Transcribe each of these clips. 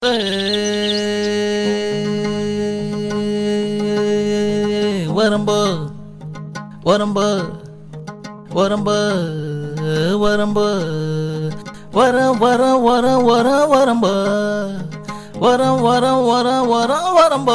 வரம்போ வரம்போ வரம்போ வரம்போ வர வர வர வர வரம்போ வர வர வர வர வரம்போ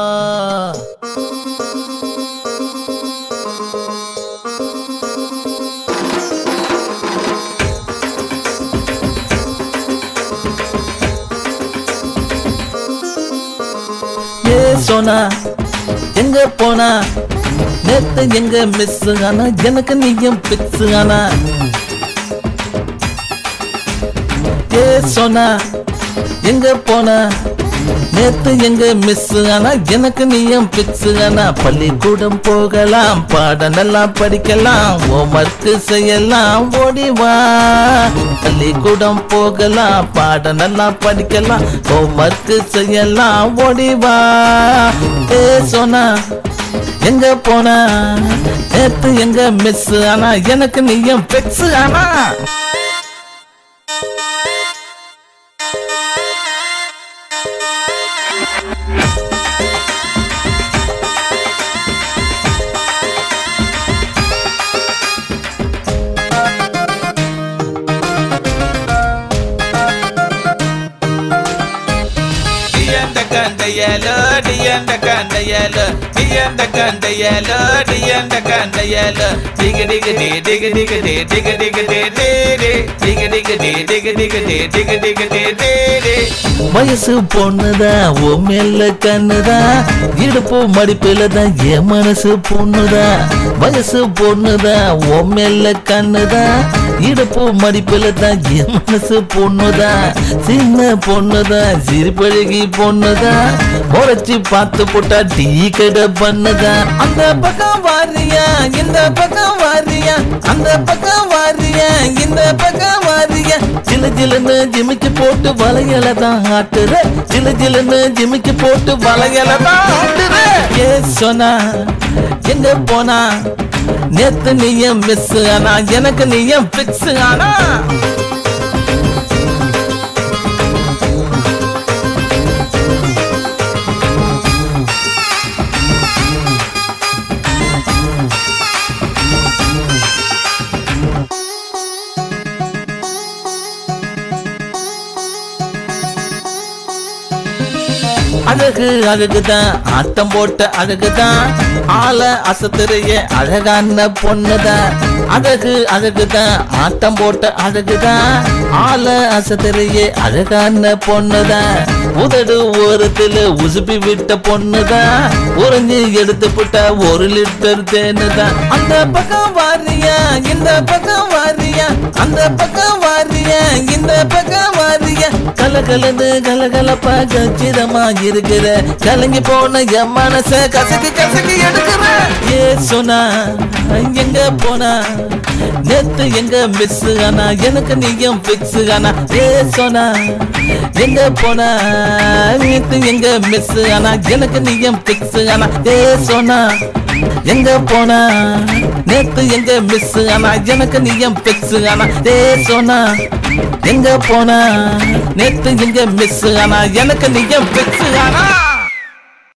ஏ சோனா எங்க போனா நேத்து எங்க மிஸ் ஆனா எனக்கு நீயும் பிக்ஸ் ஆனா ஏ சோனா எங்க போனா நேத்து எங்க மிஸ் ஆனா எனக்கு நீயும் பிக்ஸ் ஆனா பள்ளிக்கூடம் போகலாம் பாடம் எல்லாம் படிக்கலாம் ஹோம்ஒர்க் செய்யலாம் ஓடி வா பள்ளிக்கூடம் போகலாம் பாடம் எல்லாம் படிக்கலாம் ஹோம்ஒர்க் செய்யலாம் ஓடி வா ஏ சோனா எங்க போனா நேத்து எங்க மிஸ் ஆனா எனக்கு நீயும் பிக்ஸ் ஆனா டியந்த கண்டையலோ டியந்த கண்டையலோ டியந்த கண்டையலோ டியந்த கண்டையலோ டிக டிக டி டிக டிக டி டிக டிக டி டி டி டிக டிக டி டிக டிக டி டிக டிக டி டி டி வயசு பொண்ணுதான் ஓ மேல கண்ணுதான் இடுப்பு மடிப்பில தான் என் மனசு பொண்ணுதான் வயசு பொண்ணுதான் ஓ மேல கண்ணுதான் இடுப்பு மடிப்பில தான் என் மனசு பொண்ணுதான் சின்ன பொண்ணுதான் சிரிப்பழகி பொண்ணுதான் முறைச்சி பார்த்து போட்டா டீ கடை பண்ணுதான் அந்த பக்கம் வாரியா இந்த பக்கம் வாரியா அந்த பக்கம் வாரியா இந்த பக்கம் வாரியா சில சிலன்னு ஜிமிக்கி போட்டு வளையல தான் ஆட்டுற சில சிலன்னு ஜிமிக்கி போட்டு வளையல தான் ஆட்டுற ஏ சொன்னா எங்க போனா நேத்து நீயும் மிஸ் ஆனா எனக்கு நீயும் பிக்ஸ் ஆனா அழகு அழகுதான் ஆட்டம் போட்ட அழகுதான் ஆள அசத்துறைய அழகான பொண்ணுதான் அழகு அழகுதான் ஆட்டம் போட்ட அழகுதான் ஆள அசத்துறைய அழகான பொண்ணுதான் உதடு ஓரத்துல உசுப்பி விட்ட பொண்ணுதான் உறிஞ்சி எடுத்து விட்ட ஒரு லிட்டர் தேனுதான் அந்த பக்கம் வாரியா இந்த பக்கம் வாரியா அந்த பக்கம் வாரியா இந்த பக்கம் வாரியா கலகலன்னு கலகலப்பா கச்சிதமா இருக்கிற கலங்கி போன என் மனச கசக்கு கசக்கு எடுக்கிற ஏ சொன்னா எங்க போனா நேத்து எங்க மிஸ் ஆனா எனக்கு நீயும் பிக்ஸ் ஆனா ஏ சொன்னா எங்க போனா நேத்து எங்க மிஸ் ஆனா எனக்கு நீயும் பிக்ஸ் ஆனா ஏ சொன்னா எங்க போனா நேத்து எங்க மிஸ் ஆனா எனக்கு நீயும் பிக்ஸ் ஆனா ஏ சொன்னா எங்க போனா நேத்து எங்க மிஸ் ஆனா எனக்கு நீயும் பிக்ஸ் ஆனா